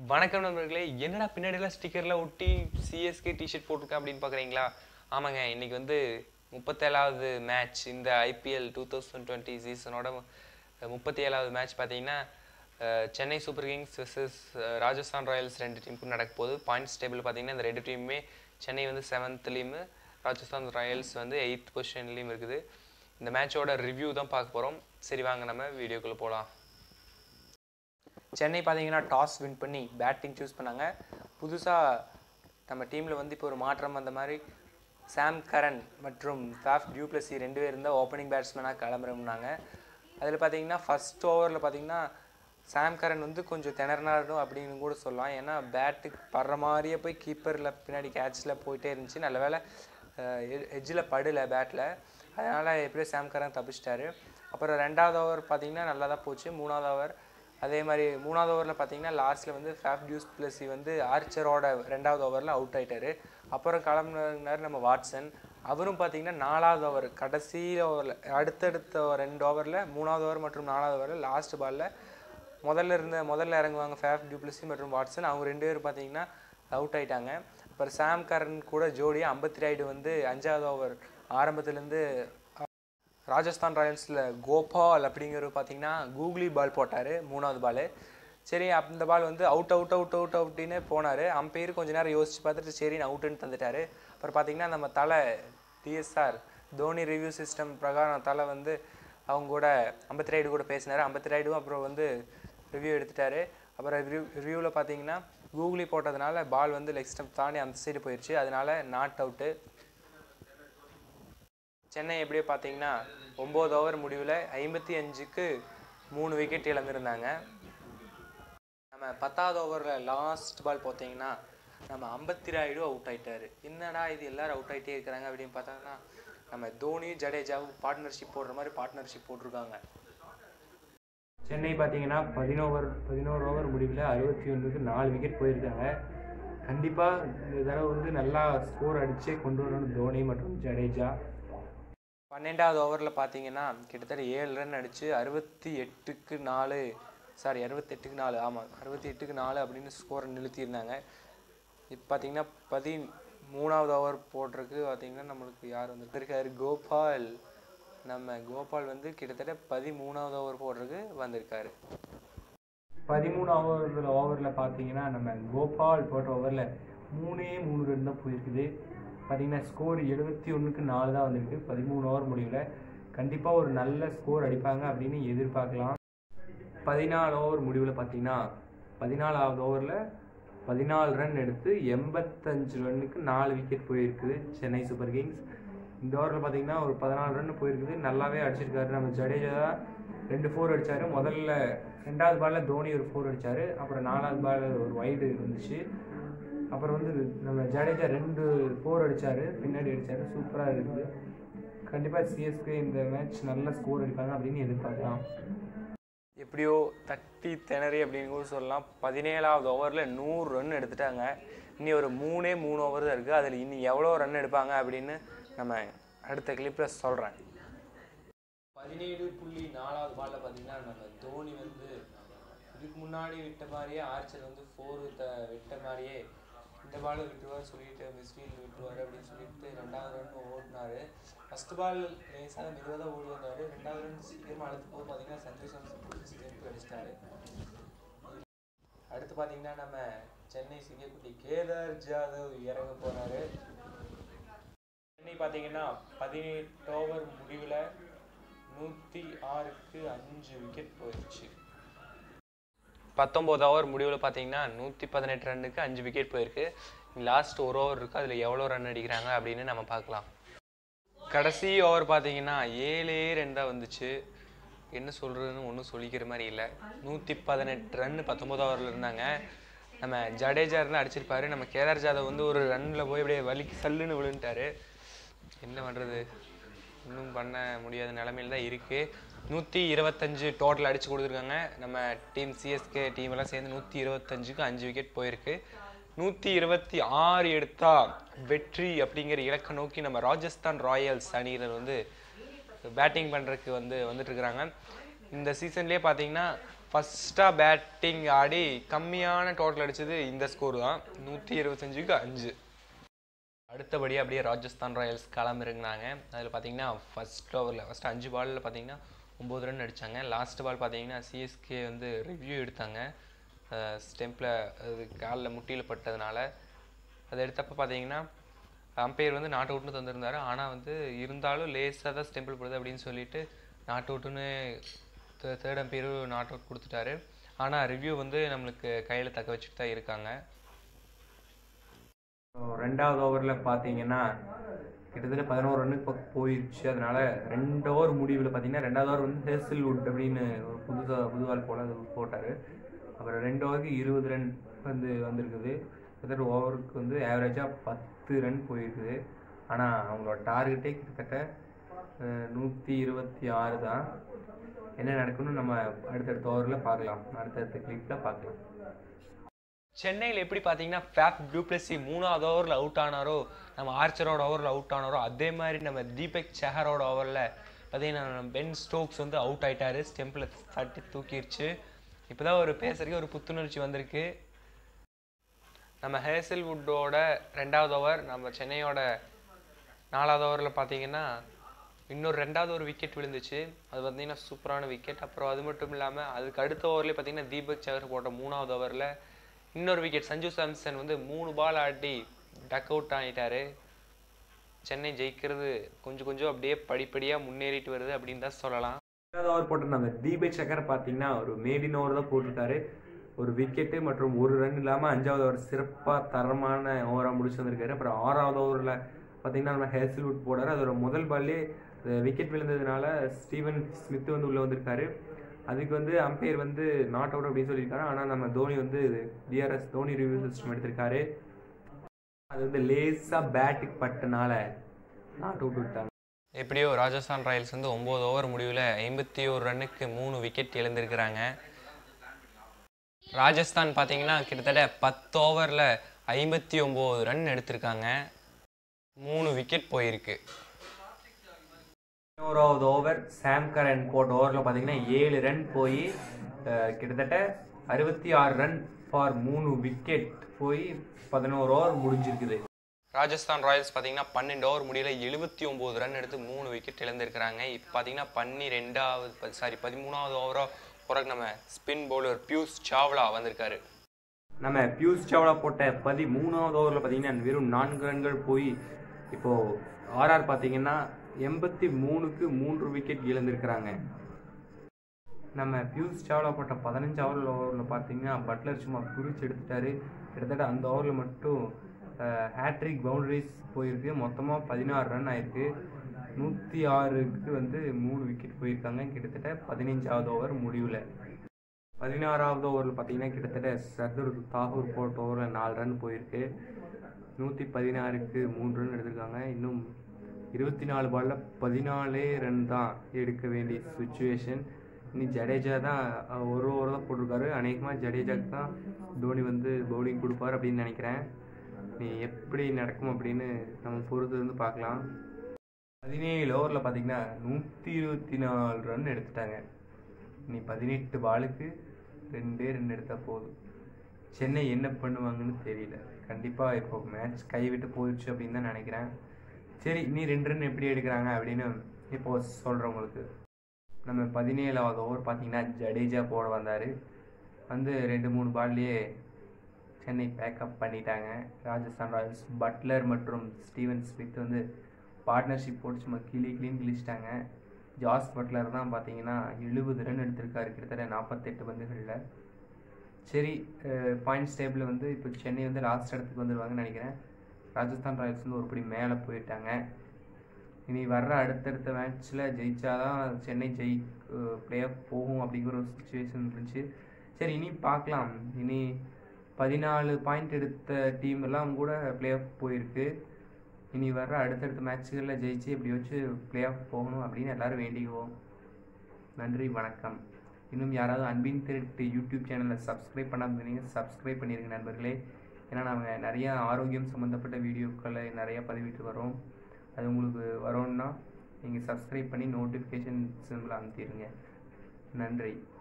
வணக்கம் நண்பர்களே என்னடா பின்னாடிலாம் ஸ்டிக்கர்லாம் ஒட்டி சிஎஸ்கே டிஷர்ட் போட்டிருக்கேன் அப்படின்னு பார்க்குறீங்களா ஆமாங்க இன்னைக்கு வந்து முப்பத்தேழாவது மேட்ச் இந்த ஐபிஎல் டூ தௌசண்ட் டுவெண்ட்டி சீசனோட முப்பத்தி ஏழாவது மேட்ச் பார்த்தீங்கன்னா அஹ், Chennai super kings vs Rajasthan royals ரெண்டு டீமுக்கும் நடக்க போகுது பாயிண்ட்ஸ் டேபிள் பார்த்தீங்கன்னா இந்த ரெண்டு டீமுமே சென்னை வந்து செவன்த்லேயும் ராஜஸ்தான் ராயல்ஸ் வந்து எயித் பொசிஷன்லேயும் இருக்குது இந்த மேட்சோட ரிவ்யூ தான் பார்க்க போகிறோம் சரி வாங்க நம்ம வீடியோக்குள்ளே போகலாம் சென்னை பார்த்தீங்கன்னா டாஸ் வின் பண்ணி பேட்டிங் சூஸ் பண்ணாங்க புதுசாக நம்ம டீமில் வந்து இப்போ ஒரு மாற்றம் வந்த மாதிரி சாம் கரன் மற்றும் ஃபேஃப் டியூப்ளசி ரெண்டு பேர் இருந்தால் ஓப்பனிங் பேட்ஸ்மேனாக கிளம்புறோம்னாங்க அதில் பார்த்தீங்கன்னா ஃபர்ஸ்ட் ஓவரில் பார்த்தீங்கன்னா சாம் கரன் வந்து கொஞ்சம் திணறினாரும் அப்படின்னு கூட சொல்லலாம் ஏன்னா பேட்டுக்கு படுற மாதிரியே போய் கீப்பரில் பின்னாடி கேட்சில் போயிட்டே இருந்துச்சு நல்ல வேலை எஜ்ஜில் படலை பேட்டில் அதனால் எப்படியோ சாம் கரன் தப்பிச்சிட்டாரு அப்புறம் ரெண்டாவது ஓவர் பார்த்தீங்கன்னா நல்லா தான் போச்சு மூணாவது ஓவர் அதே மாதிரி மூணாவது ஓவரில் பார்த்தீங்கன்னா லாஸ்ட்டில் வந்து ஃபேஃப் டியூஸ் பிளஸி வந்து ஆர்ச்சரோட ரெண்டாவது ஓவரில் அவுட் ஆயிட்டாரு அப்புறம் கிளம்புனார் நம்ம வாட்சன் அவரும் பார்த்தீங்கன்னா நாலாவது ஓவர் கடைசி ஓவரில் அடுத்தடுத்த ரெண்டு ஓவரில் மூணாவது ஓவர் மற்றும் நாலாவது ஓவரில் லாஸ்ட் பாலில் முதல்ல இருந்த முதல்ல இறங்குவாங்க ஃபேஃப் டியூப்ளசி மற்றும் வாட்சன் அவங்க ரெண்டு பேரும் பார்த்தீங்கன்னா அவுட் ஆயிட்டாங்க அப்புறம் சாம் கரன் கூட ஜோடி ஐம்பத்தி ரைடு வந்து அஞ்சாவது ஓவர் ஆரம்பத்துலேருந்து ராஜஸ்தான் ராயல்ஸில் கோபால் அப்படிங்கிறவர் பார்த்தீங்கன்னா கூகுளி பால் போட்டார் மூணாவது பால் சரி அந்த பால் வந்து அவுட் அவுட் அவுட் அவுட் அவுட்டின்னு போனார் அம்பையர் கொஞ்ச நேரம் யோசிச்சு பார்த்துட்டு சரின்னு அவுட்டுன்னு தந்துட்டாரு அப்புறம் பார்த்தீங்கன்னா நம்ம தலை டிஎஸ்ஆர் தோனி ரிவ்யூ சிஸ்டம் பிரகாரம் தலை வந்து அவங்க கூட ஐம்பத்தி ரைடு கூட பேசினார் ஐம்பத்தி ரைடும் அப்புறம் வந்து ரிவ்யூ எடுத்துட்டாரு அப்புறம் ரிவ்யூ ரிவ்யூவில் பார்த்தீங்கன்னா கூகுளி போட்டதுனால பால் வந்து லெக் ஸ்டம்ப் தாண்டி அந்த சைடு போயிடுச்சு அதனால நாட் அவுட்டு சென்னை எப்படியோ பார்த்தீங்கன்னா ஒம்பது ஓவர் முடிவில் ஐம்பத்தி அஞ்சுக்கு மூணு விக்கெட் இழந்திருந்தாங்க நம்ம பத்தாவது ஓவரில் லாஸ்ட் பால் பார்த்தீங்கன்னா நம்ம ஐம்பத்தி ராயுடு அவுட் ஆயிட்டாரு என்னடா இது எல்லாரும் அவுட் ஆகிட்டே இருக்கிறாங்க அப்படின்னு பார்த்தாங்கன்னா நம்ம தோனி ஜடேஜாவும் பார்ட்னர்ஷிப் போடுற மாதிரி பார்ட்னர்ஷிப் போட்டிருக்காங்க சென்னை பார்த்தீங்கன்னா பதினோவர் பதினோரு ஓவர் முடிவில் அறுபத்தி ஒன்றுக்கு நாலு விக்கெட் போயிருக்காங்க கண்டிப்பாக இந்த தடவை வந்து நல்லா ஸ்கோர் அடிச்சே கொண்டு வரணும் தோனி மற்றும் ஜடேஜா பன்னெண்டாவது ஓவரில் பார்த்தீங்கன்னா கிட்டத்தட்ட ஏழு ரன் அடித்து அறுபத்தி எட்டுக்கு நாலு சாரி அறுபத்தெட்டுக்கு நாலு ஆமாம் அறுபத்தி எட்டுக்கு நாலு அப்படின்னு ஸ்கோரை நிறுத்தியிருந்தாங்க இப்போ பார்த்தீங்கன்னா பதி மூணாவது ஓவர் போடுறதுக்கு பார்த்தீங்கன்னா நம்மளுக்கு யார் வந்திருக்காரு கோபால் நம்ம கோபால் வந்து கிட்டத்தட்ட பதிமூணாவது ஓவர் போடுறதுக்கு வந்திருக்காரு பதிமூணு ஓவர் ஓவரில் பார்த்தீங்கன்னா நம்ம கோபால் போட்ட ஓவரில் மூணே மூணு ரன் தான் போயிருக்குது பார்த்தீங்கன்னா ஸ்கோர் எழுபத்தி ஒன்றுக்கு நாலு தான் வந்திருக்கு பதிமூணு ஓவர் முடிவில் கண்டிப்பாக ஒரு நல்ல ஸ்கோர் அடிப்பாங்க அப்படின்னு எதிர்பார்க்கலாம் பதினாலு ஓவர் முடிவில் பார்த்தீங்கன்னா பதினாலாவது ஓவரில் பதினாலு ரன் எடுத்து எண்பத்தஞ்சு ரன்னுக்கு நாலு விக்கெட் போயிருக்குது சென்னை சூப்பர் கிங்ஸ் இந்த ஓவரில் பார்த்தீங்கன்னா ஒரு பதினாலு ரன் போயிருக்குது நல்லாவே அடிச்சிருக்காரு நம்ம ஜடேஜா ரெண்டு ஃபோர் அடிச்சாரு முதல்ல ரெண்டாவது பாலில் தோனி ஒரு ஃபோர் அடிச்சாரு அப்புறம் நாலாவது பால் ஒரு வைடு இருந்துச்சு அப்புறம் வந்து நம்ம ஜடேஜா ரெண்டு ஃபோர் அடிச்சாரு பின்னாடி அடிச்சாரு சூப்பராக இருக்குது கண்டிப்பாக சிஎஸ்கே இந்த மேட்ச் நல்ல ஸ்கோர் அடிப்பாங்க அப்படின்னு எதிர்பார்க்கலாம் எப்படியோ தட்டி திணறி அப்படின்னு கூட சொல்லலாம் பதினேழாவது ஓவரில் நூறு ரன் எடுத்துட்டாங்க இனி ஒரு மூணே மூணு ஓவர் தான் இருக்குது அதில் இனி எவ்வளோ ரன் எடுப்பாங்க அப்படின்னு நம்ம அடுத்த கிளிப்பில் சொல்கிறேன் பதினேழு புள்ளி நாலாவது பாலில் பார்த்தீங்கன்னா நம்ம தோனி வந்து இதுக்கு முன்னாடி விட்ட மாதிரியே ஆர்ச்சர் வந்து ஃபோர் த விட்ட மாதிரியே இந்த பால் விட்டுருவார் சொல்லிட்டு மிஸ்ஃபீல்டு விட்டுருவார் அப்படின்னு சொல்லிட்டு ரெண்டாவது ரன் ஓடினாரு ஃபர்ஸ்ட் பால் லேசாக மெதுவாக தான் ஓடி வந்தார் ரெண்டாவது ரன் சீக்கிரமாக அடுத்து போது பார்த்தீங்கன்னா சஞ்சு சாம்சன் ஸ்டெம்ப் அடிச்சிட்டாரு அடுத்து பார்த்தீங்கன்னா நம்ம சென்னை சிங்கக்குட்டி கேதார் ஜாதவ் இறங்க போனாரு சென்னை பார்த்தீங்கன்னா பதினெட்டு ஓவர் முடிவில் நூற்றி ஆறுக்கு அஞ்சு விக்கெட் போயிடுச்சு பத்தொம்போது ஓவர் முடிவில் பார்த்தீங்கன்னா நூற்றி பதினெட்டு ரன்னுக்கு அஞ்சு விக்கெட் போயிருக்கு லாஸ்ட் ஒரு ஓவர் இருக்குது அதில் எவ்வளோ ரன் அடிக்கிறாங்க அப்படின்னு நம்ம பார்க்கலாம் கடைசி ஓவர் பார்த்தீங்கன்னா ஏழே ரன் தான் வந்துச்சு என்ன சொல்கிறதுன்னு ஒன்றும் சொல்லிக்கிற மாதிரி இல்லை நூற்றி பதினெட்டு ரன் பத்தொம்போது ஓவரில் இருந்தாங்க நம்ம ஜடேஜா இருந்து அடிச்சிருப்பாரு நம்ம கேதார் ஜாதவ் வந்து ஒரு ரன்னில் போய் அப்படியே வலிக்கு சல்லுன்னு விழுந்துட்டாரு என்ன பண்ணுறது ஒன்றும் பண்ண முடியாத நிலமையில தான் இருக்குது நூற்றி இருபத்தஞ்சு டோட்டல் அடித்து கொடுத்துருக்காங்க நம்ம டீம் சிஎஸ்கே டீம் எல்லாம் சேர்ந்து நூற்றி இருபத்தஞ்சுக்கு அஞ்சு விக்கெட் போயிருக்கு நூற்றி இருபத்தி ஆறு எடுத்தா வெற்றி அப்படிங்கிற இலக்கை நோக்கி நம்ம ராஜஸ்தான் ராயல்ஸ் அணியினர் வந்து பேட்டிங் பண்ணுறதுக்கு வந்து வந்துட்டு இருக்கிறாங்க இந்த சீசன்லேயே பார்த்தீங்கன்னா ஃபஸ்ட்டாக பேட்டிங் ஆடி கம்மியான டோட்டல் அடிச்சது இந்த ஸ்கோர் தான் நூற்றி இருபத்தஞ்சுக்கு அஞ்சு அடுத்தபடியாக அப்படியே ராஜஸ்தான் ராயல்ஸ் களமிறங்கினாங்க அதில் பார்த்தீங்கன்னா ஃபர்ஸ்ட் ஓவரில் ஃபஸ்ட் அஞ்சு பாலில் பார்த்தீங்கன்னா ஒம்பது ரன் அடித்தாங்க லாஸ்ட் பால் பார்த்தீங்கன்னா சிஎஸ்கே வந்து ரிவ்யூ எடுத்தாங்க ஸ்டெம்பில் அது காலில் முட்டியில் பட்டதுனால அதை எடுத்தப்போ பார்த்தீங்கன்னா அம்பையர் வந்து நாட் அவுட்னு தந்திருந்தாரு ஆனால் வந்து இருந்தாலும் லேஸாக தான் ஸ்டெம்பிள் போடுது அப்படின்னு சொல்லிட்டு நாட் அவுட்டுன்னு தேர்ட் அம்பையரும் நாட் அவுட் கொடுத்துட்டாரு ஆனால் ரிவ்யூ வந்து நம்மளுக்கு கையில் தக்க வச்சுட்டு தான் இருக்காங்க ரெண்டாவது ஓவரில் பார்த்தீங்கன்னா கிட்டத்தட்ட பதினோரு ரன்னுக்கு பக்கம் போயிடுச்சு அதனால ரெண்டு ஓவர் முடிவில் பார்த்தீங்கன்னா ரெண்டாவது ஓவர் வந்து ஹேசல்வுட் அப்படின்னு ஒரு புதுசாக புதுவால் போல் அது போட்டார் அப்புறம் ரெண்டு ஓவருக்கு இருபது ரன் வந்து வந்திருக்குது கிட்டத்தட்ட ஓவருக்கு வந்து ஆவரேஜாக பத்து ரன் போயிருக்குது ஆனால் அவங்களோட டார்கெட்டே கிட்டத்தட்ட நூற்றி இருபத்தி ஆறு தான் என்ன நடக்குன்னு நம்ம அடுத்தடுத்த ஓவரில் பார்க்கலாம் அடுத்தடுத்த கிளிப்பில் பார்க்கலாம் சென்னையில் எப்படி பார்த்தீங்கன்னா ஃபேப் டூப்ளசி மூணாவது ஓவரில் அவுட் ஆனாரோ நம்ம ஆர்ச்சரோட ஓவரில் அவுட் ஆனாரோ அதே மாதிரி நம்ம தீபக் செஹரோட ஓவரில் பார்த்தீங்கன்னா நம்ம பென் ஸ்டோக்ஸ் வந்து அவுட் ஆயிட்டாரு ஸ்டெம்பில் தட்டி தூக்கிடுச்சு இப்போ தான் ஒரு பேசுறதுக்கு ஒரு புத்துணர்ச்சி வந்திருக்கு நம்ம ஹேசல்வுட்டோட ரெண்டாவது ஓவர் நம்ம சென்னையோட நாலாவது ஓவரில் பார்த்தீங்கன்னா இன்னொரு ரெண்டாவது ஒரு விக்கெட் விழுந்துச்சு அது பார்த்தீங்கன்னா சூப்பரான விக்கெட் அப்புறம் அது மட்டும் இல்லாமல் அதுக்கு அடுத்த ஓவர்லேயே பார்த்தீங்கன்னா தீபக் சகர் போட்ட மூணாவது ஓவரில் இன்னொரு விக்கெட் சஞ்சு சாம்சன் வந்து மூணு பால் ஆடி டக் அவுட் ஆகிட்டாரு சென்னை ஜெயிக்கிறது கொஞ்சம் கொஞ்சம் அப்படியே படிப்படியாக முன்னேறிட்டு வருது அப்படின்னு தான் சொல்லலாம் ரெண்டாவது ஓவர் போட்டிருந்தாங்க தீபக் சக்கர் பார்த்தீங்கன்னா ஒரு மேடின் ஓவர் தான் போட்டிருக்காரு ஒரு விக்கெட்டு மற்றும் ஒரு ரன் இல்லாமல் அஞ்சாவது ஓவர் சிறப்பாக தரமான ஓவராக முடிச்சு வந்திருக்காரு அப்புறம் ஆறாவது ஓவரில் பார்த்தீங்கன்னா நம்ம ஹேசல்வுட் போடாரு அதோட முதல் பால்லே விக்கெட் விழுந்ததுனால ஸ்டீவன் ஸ்மித் வந்து உள்ளே வந்திருக்காரு அதுக்கு வந்து அம்பையர் வந்து நாட் அவுட் அப்படின்னு சொல்லியிருக்காரு ஆனால் நம்ம தோனி வந்து டிஆர்எஸ் தோனி ரிவ்யூ சிஸ்டம் எடுத்திருக்காரு அது வந்து லேசாக பேட்டுக்கு பட்டனால நாட் அவுட் விட்டாங்க எப்படியோ ராஜஸ்தான் ராயல்ஸ் வந்து ஒம்பது ஓவர் முடிவில் ஐம்பத்தி ஒரு ரன்னுக்கு மூணு விக்கெட் இழந்திருக்கிறாங்க ராஜஸ்தான் பார்த்தீங்கன்னா கிட்டத்தட்ட பத்து ஓவரில் ஐம்பத்தி ஒம்பது ரன் எடுத்திருக்காங்க மூணு விக்கெட் போயிருக்கு பதினோராவது ஓவர் சாம் கரன் போட்ட ஓவரில் பார்த்தீங்கன்னா ஏழு ரன் போய் கிட்டத்தட்ட அறுபத்தி ஆறு ரன் ஃபார் மூணு விக்கெட் போய் பதினோரு ஓவர் முடிஞ்சிருக்குது ராஜஸ்தான் ராயல்ஸ் பார்த்தீங்கன்னா பன்னெண்டு ஓவர் முடியல எழுபத்தி ஒம்பது ரன் எடுத்து மூணு விக்கெட் இழந்திருக்கிறாங்க இப்போ பார்த்தீங்கன்னா பன்னிரெண்டாவது சாரி பதிமூணாவது ஓவரோ பிறகு நம்ம ஸ்பின் பவுலர் பியூஸ் சாவ்லா வந்திருக்காரு நம்ம பியூஸ் சாவ்லா போட்ட பதிமூணாவது ஓவரில் பார்த்தீங்கன்னா வெறும் நான்கு ரன்கள் போய் இப்போது ஆர்ஆர் பார்த்தீங்கன்னா எண்பத்தி மூணுக்கு மூன்று விக்கெட் இழந்திருக்கிறாங்க நம்ம பியூஸ் சாவ்லா போட்ட பதினஞ்சு ஓவரில் ஓவரில் பார்த்தீங்கன்னா பட்லர் சும்மா பிரித்து எடுத்துட்டாரு கிட்டத்தட்ட அந்த ஓவரில் மட்டும் ஹேட்ரிக் பவுண்டரிஸ் போயிருக்கு மொத்தமாக பதினாறு ரன் ஆயிருக்கு நூற்றி ஆறுக்கு வந்து மூணு விக்கெட் போயிருக்காங்க கிட்டத்தட்ட பதினஞ்சாவது ஓவர் முடிவில் பதினாறாவது ஓவரில் பார்த்தீங்கன்னா கிட்டத்தட்ட சர்துர் தாகூர் போட்ட ஓவரில் நாலு ரன் போயிருக்கு நூற்றி பதினாறுக்கு மூணு ரன் எடுத்திருக்காங்க இன்னும் இருபத்தி நாலு பாலில் பதினாலே ரன் தான் எடுக்க வேண்டிய சுச்சுவேஷன் இனி ஜடேஜா தான் ஒரு ஓவர் தான் போட்டிருக்காரு அநேகமாக ஜடேஜாக்கு தான் தோனி வந்து பவுலிங் கொடுப்பார் அப்படின்னு நினைக்கிறேன் நீ எப்படி நடக்கும் அப்படின்னு நம்ம பொறுத்து வந்து பார்க்கலாம் பதினேழு ஓவரில் பார்த்தீங்கன்னா நூற்றி இருபத்தி நாலு ரன் எடுத்துட்டாங்க நீ பதினெட்டு பாலுக்கு ரெண்டே ரெண்டு எடுத்தால் போதும் சென்னை என்ன பண்ணுவாங்கன்னு தெரியல கண்டிப்பாக இப்போ மேட்ச் கைவிட்டு போயிடுச்சு அப்படின்னு தான் நினைக்கிறேன் சரி இனி ரெண்டு ரன் எப்படி எடுக்கிறாங்க அப்படின்னு இப்போ சொல்கிறேன் உங்களுக்கு நம்ம பதினேழாவது ஓவர் பார்த்தீங்கன்னா ஜடேஜா போட வந்தார் வந்து ரெண்டு மூணு பால்லையே சென்னை பேக்கப் பண்ணிட்டாங்க ராஜஸ்தான் ராயல்ஸ் பட்லர் மற்றும் ஸ்டீவன் ஸ்மித் வந்து பார்ட்னர்ஷிப் போட்டு சும்மா கிளி கிளீன் கிழிச்சிட்டாங்க ஜாஸ் பட்லர் தான் பார்த்தீங்கன்னா எழுபது ரன் எடுத்திருக்காரு கிட்டத்தட்ட நாற்பத்தெட்டு பந்துகளில் சரி பாயிண்ட்ஸ் டேபிள் வந்து இப்போ சென்னை வந்து லாஸ்ட் இடத்துக்கு வந்துடுவாங்கன்னு நினைக்கிறேன் ராஜஸ்தான் ராயல்ஸ் வந்து ஒருபடி மேலே போயிட்டாங்க இனி வர்ற அடுத்தடுத்த மேட்ச்சில் ஜெயிச்சாதான் சென்னை ஜெயி பிளே ஆஃப் போகும் அப்படிங்கிற ஒரு சுச்சுவேஷன் இருந்துச்சு சரி இனி பார்க்கலாம் இனி பதினாலு பாயிண்ட் எடுத்த டீம் எல்லாம் கூட பிளே ஆஃப் போயிருக்கு இனி வர்ற அடுத்தடுத்த மேட்ச்சுகளில் ஜெயிச்சு இப்படி வச்சு பிளே ஆஃப் போகணும் அப்படின்னு எல்லாரும் வேண்டிக்குவோம் நன்றி வணக்கம் இன்னும் யாராவது அன்பின் திருட்டு யூடியூப் சேனலில் சப்ஸ்கிரைப் பண்ணாமல் இருந்தீங்க சப்ஸ்கிரைப் பண்ணிடுங்க நண்பர்களே ஏன்னா நாங்கள் நிறைய ஆரோக்கியம் சம்மந்தப்பட்ட வீடியோக்களை நிறையா பதிவிட்டு வரோம் அது உங்களுக்கு வரோன்னா நீங்கள் சப்ஸ்கிரைப் பண்ணி நோட்டிஃபிகேஷன் சிம்பிள் அமுத்திடுங்க நன்றி